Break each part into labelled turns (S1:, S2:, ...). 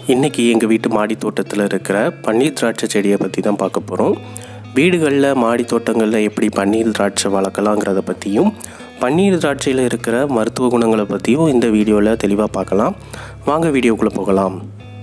S1: இன்றைக்கி எங்கள் வீட்டு மாடி தோட்டத்தில் இருக்கிற பன்னீர் திராட்சை செடியை பற்றி தான் பார்க்க போகிறோம் வீடுகளில் மாடி தோட்டங்களில் எப்படி பன்னீர் திராட்சை வளர்க்கலாங்கிறத பற்றியும் பன்னீர் திராட்சையில் இருக்கிற மருத்துவ குணங்களை பற்றியும் இந்த வீடியோவில் தெளிவாக பார்க்கலாம் வாங்க வீடியோக்குள்ளே போகலாம்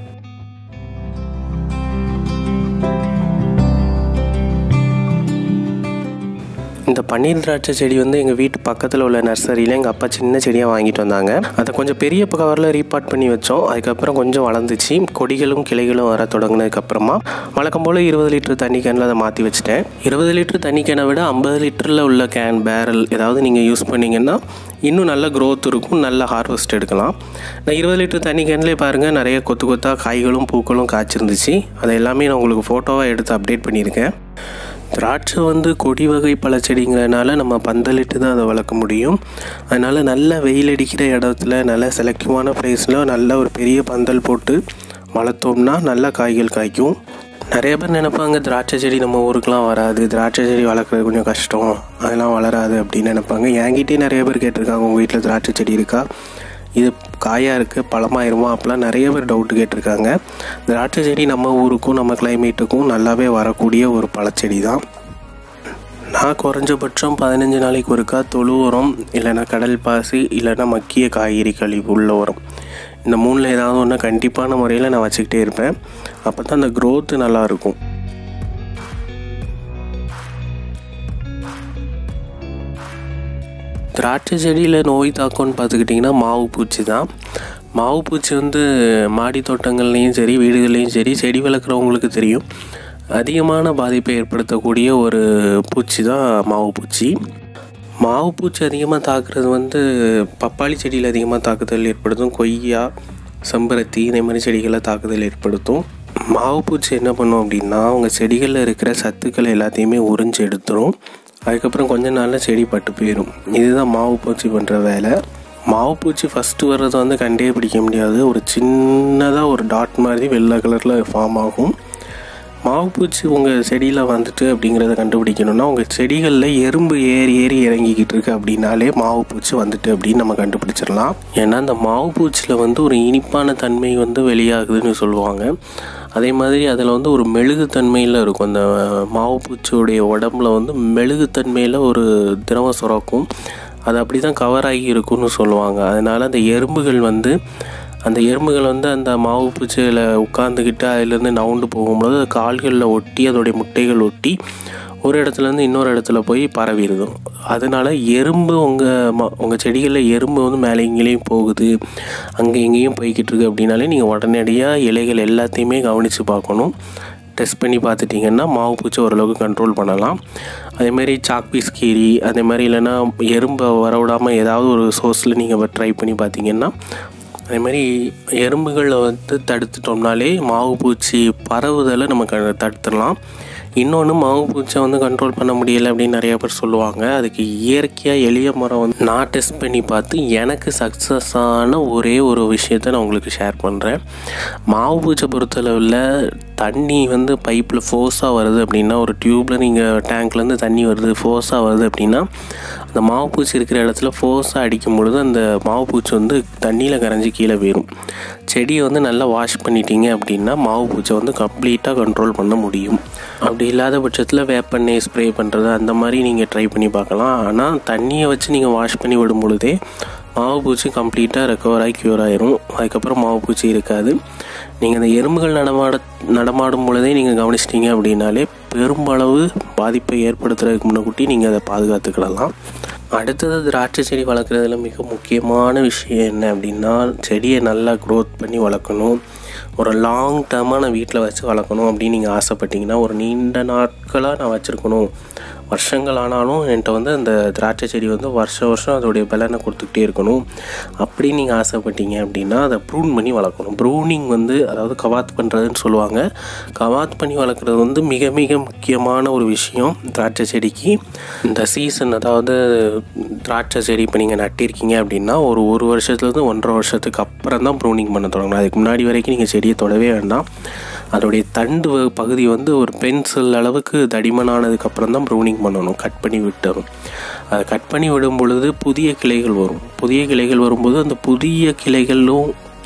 S1: இந்த பன்னீர் திராட்சை செடி வந்து எங்கள் வீட்டு பக்கத்தில் உள்ள நர்சரியில் எங்கள் அப்பா சின்ன செடியாக வாங்கிட்டு வந்தாங்க அதை கொஞ்சம் பெரிய கவரில் ரீபார்ட் பண்ணி வச்சோம் அதுக்கப்புறம் கொஞ்சம் வளர்ந்துச்சு கொடிகளும் கிளைகளும் வர தொடங்கினதுக்கப்புறமா வழக்கம் போல் இருபது லிட்டர் தண்ணி கேனில் அதை மாற்றி வச்சுட்டேன் இருபது லிட்டர் தண்ணி கேனை விட ஐம்பது லிட்டரில் உள்ள கேன் பேரல் ஏதாவது நீங்கள் யூஸ் பண்ணிங்கன்னா இன்னும் நல்ல க்ரோத் இருக்கும் நல்ல ஹார்வெஸ்ட் எடுக்கலாம் நான் இருபது லிட்டர் தண்ணி கேன்லேயே பாருங்கள் நிறைய கொத்து கொத்தாக காய்களும் பூக்களும் காய்ச்சிருந்துச்சு அதை எல்லாமே நான் உங்களுக்கு ஃபோட்டோவாக எடுத்து அப்டேட் பண்ணியிருக்கேன் திராட்சை வந்து கொடி வகை பழச்செடிங்கிறதுனால நம்ம பந்தலிட்டு தான் அதை வளர்க்க முடியும் அதனால் நல்ல வெயில் அடிக்கிற இடத்துல நல்ல செலக்டிவான ப்ளேஸில் நல்ல ஒரு பெரிய பந்தல் போட்டு வளர்த்தோம்னா நல்ல காய்கள் காய்க்கும் நிறைய பேர் நினைப்பாங்க திராட்சை செடி நம்ம ஊருக்கெலாம் வராது திராட்சை செடி வளர்க்குறது கொஞ்சம் கஷ்டம் அதெல்லாம் வளராது அப்படின்னு நினைப்பாங்க என்கிட்டயே நிறைய பேர் கேட்டிருக்காங்க உங்கள் வீட்டில் திராட்சை செடி இருக்கா இது காயாக இருக்குது பழமாயிருமா அப்போலாம் நிறைய பேர் டவுட் கேட்டிருக்காங்க திராட்சை செடி நம்ம ஊருக்கும் நம்ம கிளைமேட்டுக்கும் நல்லாவே வரக்கூடிய ஒரு பழச்செடி தான் நான் குறைஞ்சபட்சம் பதினஞ்சு நாளைக்கு ஒருக்கா தொழு உரம் இல்லைன்னா கடல் பாசி இல்லைன்னா மக்கிய காய்கறி கழிவு உள்ள உரம் இந்த மூணில் ஏதாவது ஒன்று கண்டிப்பான முறையில் நான் வச்சுக்கிட்டே இருப்பேன் அப்போ தான் அந்த க்ரோத்து நல்லாயிருக்கும் திராட்சை செடியில் நோய் தாக்கம்னு பார்த்துக்கிட்டிங்கன்னா மாவு பூச்சி தான் மாவு பூச்சி வந்து மாடி தோட்டங்கள்லேயும் சரி வீடுகள்லேயும் சரி செடி வளர்க்குறவங்களுக்கு தெரியும் அதிகமான பாதிப்பை ஏற்படுத்தக்கூடிய ஒரு பூச்சி தான் மாவு பூச்சி மாவு பூச்சி அதிகமாக தாக்குறது வந்து பப்பாளி செடியில் அதிகமாக தாக்குதல் ஏற்படுத்தும் கொய்யா செம்பருத்தி இதே மாதிரி செடிகளில் தாக்குதல் ஏற்படுத்தும் மாவு பூச்சி என்ன பண்ணும் அப்படின்னா அவங்க செடிகளில் இருக்கிற சத்துக்களை எல்லாத்தையுமே உறிஞ்சு எடுத்துரும் அதுக்கப்புறம் கொஞ்ச நாளில் செடி பட்டு போயிடும் இதுதான் மாவு பூச்சி பண்ணுற வேலை மாவு பூச்சி ஃபஸ்ட்டு வர்றதை வந்து கண்டே பிடிக்க முடியாது ஒரு சின்னதாக ஒரு டாட் மாதிரி வெள்ளை கலரில் ஃபார்ம் ஆகும் மாவு பூச்சி உங்கள் செடியில் வந்துட்டு அப்படிங்கிறத கண்டுபிடிக்கணும்னா உங்கள் செடிகளில் எறும்பு ஏறி ஏறி இறங்கிக்கிட்டு இருக்கு அப்படின்னாலே மாவு பூச்சி வந்துட்டு அப்படின்னு நம்ம கண்டுபிடிச்சிடலாம் ஏன்னா அந்த மாவு பூச்சியில் வந்து ஒரு இனிப்பான தன்மை வந்து வெளியாகுதுன்னு சொல்லுவாங்க அதே மாதிரி அதில் வந்து ஒரு மெழுகுத்தன்மையில் இருக்கும் அந்த மாவு பூச்சியோடைய உடம்புல வந்து மெழுகுத்தன்மையில் ஒரு திரவம் சுரக்கும் அது அப்படி தான் கவர் ஆகி இருக்கும்னு சொல்லுவாங்க அதனால் அந்த எறும்புகள் வந்து அந்த எறும்புகள் வந்து அந்த மாவு பூச்சியில் உட்காந்துக்கிட்டு அதிலேருந்து நவுண்டு போகும்போது அது கால்களில் ஒட்டி அதோடைய முட்டைகள் ஒட்டி ஒரு இடத்துலேருந்து இன்னொரு இடத்துல போய் பரவிடுதும் அதனால் எறும்பு உங்கள் ம உங்கள் செடிகளில் எறும்பு வந்து மேலே இங்கேயும் போகுது அங்கே இங்கேயும் போய்கிட்டு இருக்கு அப்படின்னாலே நீங்கள் உடனடியாக இலைகள் எல்லாத்தையுமே கவனித்து பார்க்கணும் டெஸ்ட் பண்ணி பார்த்துட்டிங்கன்னா மாவு பூச்சி ஓரளவுக்கு கண்ட்ரோல் பண்ணலாம் அதேமாரி சாக் பீஸ் கீரி அதே மாதிரி இல்லைன்னா எறும்பை வரவிடாமல் ஏதாவது ஒரு சோர்ஸில் நீங்கள் ட்ரை பண்ணி பார்த்தீங்கன்னா அதே மாதிரி எறும்புகளை வந்து தடுத்துட்டோம்னாலே மாவு பூச்சி பரவுதலை நம்ம க தடுத்துடலாம் இன்னொன்று மாவு பூச்சை வந்து கண்ட்ரோல் பண்ண முடியலை அப்படின்னு நிறைய பேர் சொல்லுவாங்க அதுக்கு இயற்கையாக எளிய முறை வந்து நான் டெஸ்ட் பண்ணி பார்த்து எனக்கு சக்ஸஸான ஒரே ஒரு விஷயத்த நான் உங்களுக்கு ஷேர் பண்ணுறேன் மாவு பூச்சை பொறுத்தளவில் தண்ணி வந்து பைப்பில் ஃபோர்ஸாக வருது அப்படின்னா ஒரு டியூப்பில் நீங்கள் டேங்க்லேருந்து தண்ணி வருது ஃபோர்ஸாக வருது அப்படின்னா அந்த மாவு பூச்சி இருக்கிற இடத்துல ஃபோர்ஸாக அடிக்கும் பொழுது அந்த மாவு பூச்சி வந்து தண்ணியில் கரைஞ்சி கீழே போயிடும் செடியை வந்து நல்லா வாஷ் பண்ணிட்டீங்க அப்படின்னா மாவு பூச்சை வந்து கம்ப்ளீட்டாக கண்ட்ரோல் பண்ண முடியும் அப்படி இல்லாத பட்சத்தில் வேப்பெண்ணெய் ஸ்ப்ரே பண்ணுறது அந்த மாதிரி நீங்கள் ட்ரை பண்ணி பார்க்கலாம் ஆனால் தண்ணியை வச்சு நீங்கள் வாஷ் பண்ணி விடும் பொழுதே மாவு பூச்சி கம்ப்ளீட்டாக ரெக்கவர் ஆகி க்யூர் ஆயிரும் அதுக்கப்புறம் மாவு பூச்சி இருக்காது நீங்கள் அந்த எறும்புகள் நடமாட நடமாடும் பொழுதே நீங்கள் கவனிச்சிட்டிங்க அப்படின்னாலே பெரும்பளவு பாதிப்பை ஏற்படுத்துறதுக்கு முன்னக்கூட்டி நீங்கள் அதை பாதுகாத்துக்கிடலாம் அடுத்தது திராட்சை செடி வளர்க்குறதுல மிக முக்கியமான விஷயம் என்ன அப்படின்னா செடியை நல்லா க்ரோத் பண்ணி வளர்க்கணும் ஒரு லாங் டேர்மாக நான் வீட்டில் வச்சு வளர்க்கணும் அப்படின்னு நீங்கள் ஆசைப்பட்டீங்கன்னா ஒரு நீண்ட நாட்களாக நான் வச்சுருக்கணும் வருஷங்கள் ஆனாலும் என்கிட்ட வந்து அந்த திராட்சை செடி வந்து வருஷம் வருஷம் அதோடைய பலனை கொடுத்துக்கிட்டே இருக்கணும் அப்படின்னு நீங்கள் ஆசைப்பட்டீங்க அப்படின்னா அதை ப்ரூன் பண்ணி வளர்க்கணும் ப்ரூனிங் வந்து அதாவது கவாத் பண்ணுறதுன்னு சொல்லுவாங்க கவாத் பண்ணி வளர்க்குறது வந்து மிக மிக முக்கியமான ஒரு விஷயம் திராட்சை செடிக்கு இந்த சீசன் அதாவது திராட்சை செடி இப்போ நீங்கள் நட்டிருக்கீங்க அப்படின்னா ஒரு ஒரு வருஷத்துலேருந்து ஒன்றரை வருஷத்துக்கு அப்புறம் தான் ப்ரூனிங் பண்ண தொடங்கணும் அதுக்கு முன்னாடி வரைக்கும் நீங்கள் செடியை தொடவே வேண்டாம் அதோடைய தண்டு வ- பகுதி வந்து ஒரு பென்சில் அளவுக்கு தடிமனானதுக்கப்புறம் தான் ப்ரூனிங் பண்ணணும் கட் பண்ணி விட்டணும் அதை கட் பண்ணி விடும் பொழுது புதிய கிளைகள் வரும் புதிய கிளைகள் வரும்போது அந்த புதிய கிளைகளும்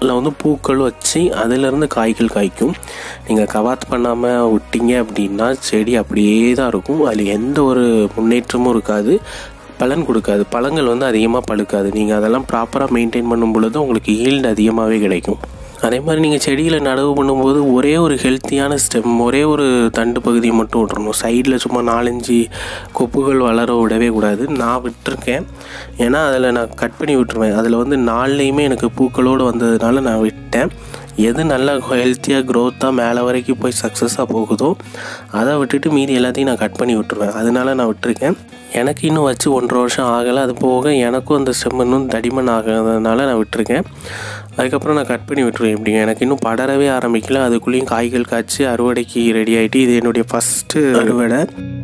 S1: அதில் வந்து பூக்கள் வச்சு அதிலிருந்து காய்கள் காய்க்கும் நீங்கள் கவாத் பண்ணாமல் விட்டீங்க அப்படின்னா செடி அப்படியே தான் இருக்கும் அதில் எந்த ஒரு முன்னேற்றமும் இருக்காது பலன் கொடுக்காது பழங்கள் வந்து அதிகமாக பழுக்காது நீங்கள் அதெல்லாம் ப்ராப்பராக மெயின்டைன் பண்ணும் பொழுது உங்களுக்கு ஈல்டு அதிகமாகவே கிடைக்கும் அதே மாதிரி நீங்கள் செடியில் நடவு பண்ணும்போது ஒரே ஒரு ஹெல்த்தியான ஸ்டெம் ஒரே ஒரு தண்டு பகுதியை மட்டும் விட்டுறணும் சைடில் சும்மா நாலஞ்சு கொப்புகள் வளர விடவே கூடாது நான் விட்டுருக்கேன் ஏன்னா அதில் நான் கட் பண்ணி விட்டுருவேன் அதில் வந்து நாலுலேயுமே எனக்கு பூக்களோடு வந்ததுனால நான் விட்டேன் எது நல்லா ஹெல்த்தியாக க்ரோத்தாக மேலே வரைக்கும் போய் சக்ஸஸாக போகுதோ அதை விட்டுட்டு மீதி எல்லாத்தையும் நான் கட் பண்ணி விட்டுருவேன் அதனால நான் விட்டுருக்கேன் எனக்கு இன்னும் வச்சு ஒன்றரை வருஷம் ஆகலை அது போக எனக்கும் அந்த ஸ்டெம் இன்னும் தடிமன் ஆகாததுனால நான் விட்டுருக்கேன் அதுக்கப்புறம் நான் கட் பண்ணி விட்டுருவேன் எப்படிங்க எனக்கு இன்னும் படரவே ஆரம்பிக்கல அதுக்குள்ளேயும் காய்கள் காய்ச்சி அறுவடைக்கு ரெடி ஆகிட்டு இது என்னுடைய ஃபஸ்ட்டு அறுவடை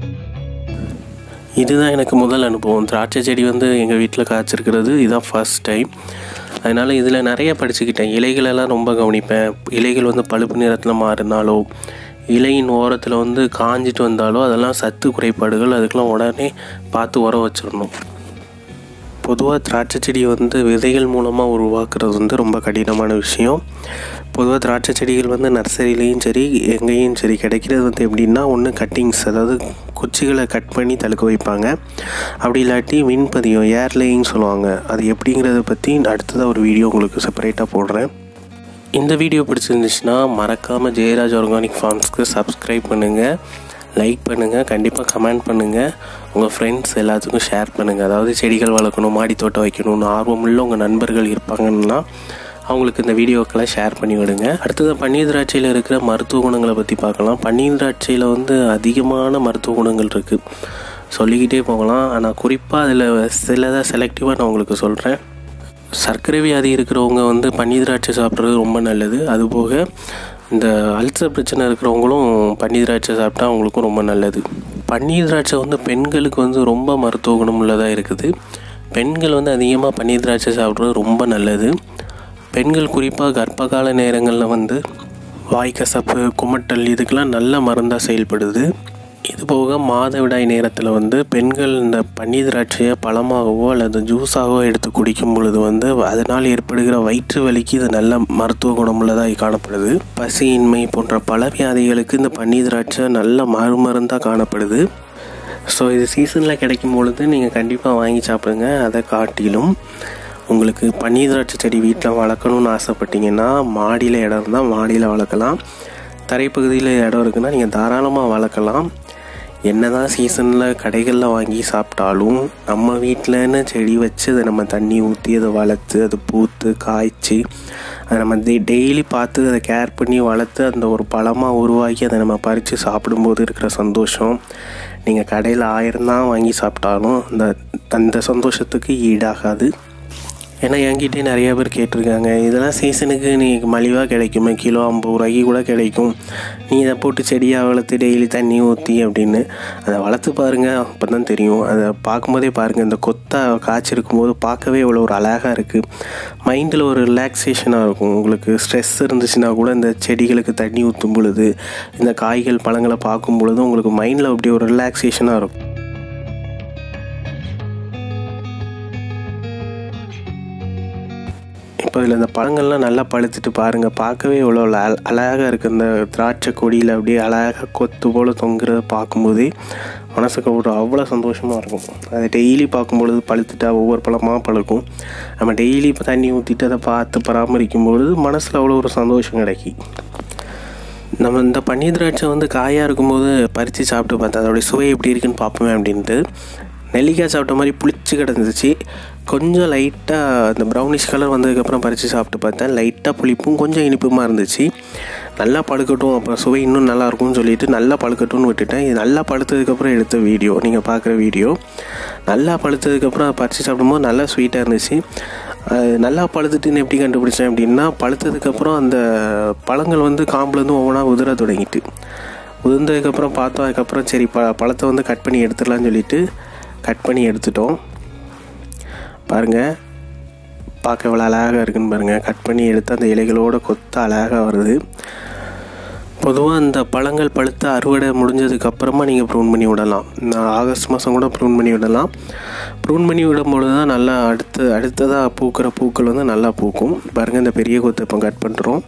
S1: இதுதான் எனக்கு முதல் அனுபவம் திராட்சை செடி வந்து எங்கள் வீட்டில் காய்ச்சிருக்கிறது இதுதான் ஃபர்ஸ்ட் டைம் அதனால் இதில் நிறைய படிச்சுக்கிட்டேன் இலைகளெல்லாம் ரொம்ப கவனிப்பேன் இலைகள் வந்து பழுப்பு நிறத்தில் மாறினாலோ இலையின் ஓரத்தில் வந்து காஞ்சிட்டு வந்தாலோ அதெல்லாம் சத்து குறைபாடுகள் அதுக்கெல்லாம் உடனே பார்த்து உரம் வச்சிடணும் பொதுவாக திராட்சை செடி வந்து விதைகள் மூலமாக உருவாக்குறது வந்து ரொம்ப கடினமான விஷயம் பொதுவாக திராட்சை செடிகள் வந்து நர்சரியிலையும் சரி எங்கேயும் சரி கிடைக்கிறது வந்து எப்படின்னா ஒன்று கட்டிங்ஸ் அதாவது குச்சிகளை கட் பண்ணி தழுக்க வைப்பாங்க அப்படி இல்லாட்டி விண்பதியம் ஏர் லேயிங் சொல்லுவாங்க அது எப்படிங்கிறத பற்றி அடுத்ததாக ஒரு வீடியோ உங்களுக்கு செப்பரேட்டாக போடுறேன் இந்த வீடியோ பிடிச்சிருந்துச்சுன்னா மறக்காமல் ஜெயராஜ் ஆர்கானிக் ஃபார்ம்ஸ்க்கு சப்ஸ்கிரைப் பண்ணுங்கள் லைக் பண்ணுங்கள் கண்டிப்பாக கமெண்ட் பண்ணுங்கள் உங்கள் ஃப்ரெண்ட்ஸ் எல்லாத்துக்கும் ஷேர் பண்ணுங்கள் அதாவது செடிகள் வளர்க்கணும் மாடி தோட்டம் வைக்கணும்னு ஆர்வமுள்ள உங்கள் நண்பர்கள் இருப்பாங்கன்னா அவங்களுக்கு இந்த வீடியோக்களை ஷேர் பண்ணி விடுங்க அடுத்தது பன்னீர் திராட்சையில் இருக்கிற மருத்துவ குணங்களை பற்றி பார்க்கலாம் பன்னீர் திராட்சையில் வந்து அதிகமான மருத்துவ குணங்கள் இருக்குது சொல்லிக்கிட்டே போகலாம் ஆனால் குறிப்பாக அதில் சிலதை செலக்டிவாக நான் உங்களுக்கு சொல்கிறேன் சர்க்கரை வியாதி இருக்கிறவங்க வந்து பன்னீர் திராட்சை சாப்பிட்றது ரொம்ப நல்லது அதுபோக இந்த அல்சர் பிரச்சனை இருக்கிறவங்களும் பன்னீர் திராட்சை சாப்பிட்டா அவங்களுக்கும் ரொம்ப நல்லது பன்னீர் திராட்சை வந்து பெண்களுக்கு வந்து ரொம்ப மருத்துவ குணம் உள்ளதாக இருக்குது பெண்கள் வந்து அதிகமாக பன்னீர் திராட்சை சாப்பிட்றது ரொம்ப நல்லது பெண்கள் குறிப்பாக கர்ப்பகால நேரங்களில் வந்து வாய்க்கசப்பு குமட்டல் இதுக்கெல்லாம் நல்ல மருந்தாக செயல்படுது இது போக மாதவிடாய் நேரத்தில் வந்து பெண்கள் இந்த பன்னீர் திராட்சையை பழமாகவோ அல்லது ஜூஸாகவோ எடுத்து குடிக்கும் பொழுது வந்து அதனால் ஏற்படுகிற வயிற்று வலிக்கு இது நல்ல மருத்துவ குணமுள்ளதாக காணப்படுது பசியின்மை போன்ற பல வியாதிகளுக்கு இந்த பன்னீர் திராட்சை நல்ல மறுமருந்தாக காணப்படுது ஸோ இது சீசனில் கிடைக்கும் பொழுது நீங்கள் கண்டிப்பாக வாங்கி சாப்பிடுங்க அதை காட்டிலும் உங்களுக்கு பன்னீர் திராட்சை செடி வீட்டில் வளர்க்கணும்னு ஆசைப்பட்டீங்கன்னா மாடியில் இடம் இருந்தால் மாடியில் வளர்க்கலாம் தரைப்பகுதியில் இடம் இருக்குன்னா நீங்கள் தாராளமாக வளர்க்கலாம் என்ன தான் சீசனில் கடைகளில் வாங்கி சாப்பிட்டாலும் நம்ம வீட்டில்னு செடி வச்சு அதை நம்ம தண்ணி ஊற்றி அதை வளர்த்து அது பூத்து காய்ச்சி அதை நம்ம டெ டெய்லி பார்த்து அதை கேர் பண்ணி வளர்த்து அந்த ஒரு பழமாக உருவாக்கி அதை நம்ம பறித்து சாப்பிடும்போது இருக்கிற சந்தோஷம் நீங்கள் கடையில் ஆயிரம் தான் வாங்கி சாப்பிட்டாலும் அந்த அந்த சந்தோஷத்துக்கு ஈடாகாது ஏன்னா என்கிட்டே நிறைய பேர் கேட்டிருக்காங்க இதெல்லாம் சீசனுக்கு நீ மலிவாக கிடைக்குமே கிலோ ஐம்பது ரூபாய்க்கு கூட கிடைக்கும் நீ இதை போட்டு செடியாக வளர்த்து டெய்லி தண்ணி ஊற்றி அப்படின்னு அதை வளர்த்து பாருங்கள் அப்போ தான் தெரியும் அதை பார்க்கும்போதே பாருங்கள் இந்த கொத்தா காய்ச்சிருக்கும் போது பார்க்கவே இவ்வளோ ஒரு அழகாக இருக்குது மைண்டில் ஒரு ரிலாக்ஸேஷனாக இருக்கும் உங்களுக்கு ஸ்ட்ரெஸ் இருந்துச்சுன்னா கூட இந்த செடிகளுக்கு தண்ணி ஊற்றும் பொழுது இந்த காய்கள் பழங்களை பார்க்கும் பொழுது உங்களுக்கு மைண்டில் அப்படி ஒரு ரிலாக்ஸேஷனாக இருக்கும் இப்போ இதில் இந்த பழங்கள்லாம் நல்லா பழுத்துட்டு பாருங்கள் பார்க்கவே இவ்வளோ அழ அழகாக இருக்குது இந்த திராட்சை கொடியில் அப்படியே அழகாக கொத்து போல் தொங்குறத பார்க்கும்போதே மனசுக்கு ஒரு அவ்வளோ சந்தோஷமாக இருக்கும் அதை டெய்லி பார்க்கும்பொழுது பழுத்துட்டா ஒவ்வொரு பழமாக பழுக்கும் நம்ம டெய்லி இப்போ தண்ணி ஊற்றிட்டு அதை பார்த்து பராமரிக்கும் பொழுது மனசில் அவ்வளோ ஒரு சந்தோஷம் கிடைக்கி நம்ம இந்த பன்னீர் திராட்சை வந்து காயாக இருக்கும்போது பறித்து சாப்பிட்டு பார்த்தேன் அதோடைய சுவை எப்படி இருக்குன்னு பார்ப்போமே அப்படின்ட்டு நெல்லிக்காய் சாப்பிட்ட மாதிரி புளிச்சு கிடந்துச்சு கொஞ்சம் லைட்டாக அந்த ப்ரௌனிஷ் கலர் வந்ததுக்கப்புறம் பறித்து சாப்பிட்டு பார்த்தேன் லைட்டாக புளிப்பும் கொஞ்சம் இனிப்புமாக இருந்துச்சு நல்லா பழுக்கட்டும் அப்புறம் சுவை இன்னும் நல்லா இருக்கும்னு சொல்லிட்டு நல்லா பழுக்கட்டும்னு விட்டுட்டேன் இது நல்லா பழுத்ததுக்கப்புறம் எடுத்த வீடியோ நீங்கள் பார்க்குற வீடியோ நல்லா பழுத்ததுக்கப்புறம் பறித்து சாப்பிடும்போது நல்லா ஸ்வீட்டாக இருந்துச்சு அது நல்லா பழுத்துட்டுன்னு எப்படி கண்டுபிடிச்சேன் அப்படின்னா பழுத்ததுக்கப்புறம் அந்த பழங்கள் வந்து காம்புலேருந்து ஒவ்வொன்றா உதிர தொடங்கிட்டு உதிர்ந்ததுக்கப்புறம் பார்த்தோம் அதுக்கப்புறம் சரி ப பழத்தை வந்து கட் பண்ணி எடுத்துடலான்னு சொல்லிட்டு கட் பண்ணி எடுத்துட்டோம் பாருங்கள் பார்க்க எவ்வளோ அழகாக இருக்குன்னு பாருங்கள் கட் பண்ணி எடுத்து அந்த இலைகளோட கொத்த அழகாக வருது பொதுவாக இந்த பழங்கள் பழுத்து அறுவடை முடிஞ்சதுக்கு அப்புறமா நீங்கள் ப்ரூன் பண்ணி விடலாம் நான் ஆகஸ்ட் மாதம் கூட ப்ரூன் பண்ணி விடலாம் ப்ரூன் பண்ணி விடும்பொழுது தான் நல்லா அடுத்து அடுத்ததாக பூக்கிற பூக்கள் வந்து நல்லா பூக்கும் பாருங்கள் இந்த பெரிய கொத்து இப்போ கட் பண்ணுறோம்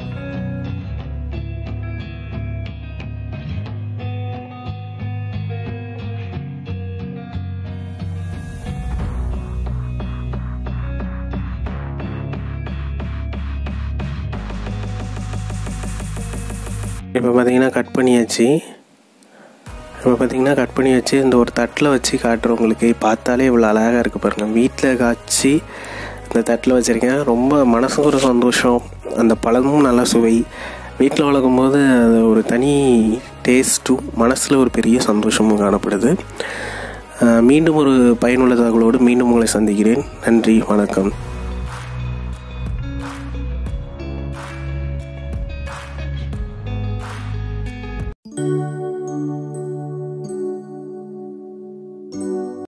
S1: இப்போ பார்த்தீங்கன்னா கட் பண்ணியாச்சு இப்போ பார்த்தீங்கன்னா கட் பண்ணி வச்சு இந்த ஒரு தட்டில் வச்சு காட்டுறோம் உங்களுக்கு பார்த்தாலே இவ்வளோ அழகாக இருக்குது பாருங்கள் வீட்டில் காய்ச்சி இந்த தட்டில் வச்சுருக்கேன் ரொம்ப மனசுக்கு ஒரு சந்தோஷம் அந்த பழமும் நல்லா சுவை வீட்டில் வளர்க்கும் போது அது ஒரு தனி டேஸ்ட்டும் மனசில் ஒரு பெரிய சந்தோஷமும் காணப்படுது மீண்டும் ஒரு பயனுள்ள தகவலோடு மீண்டும் உங்களை சந்திக்கிறேன் நன்றி வணக்கம்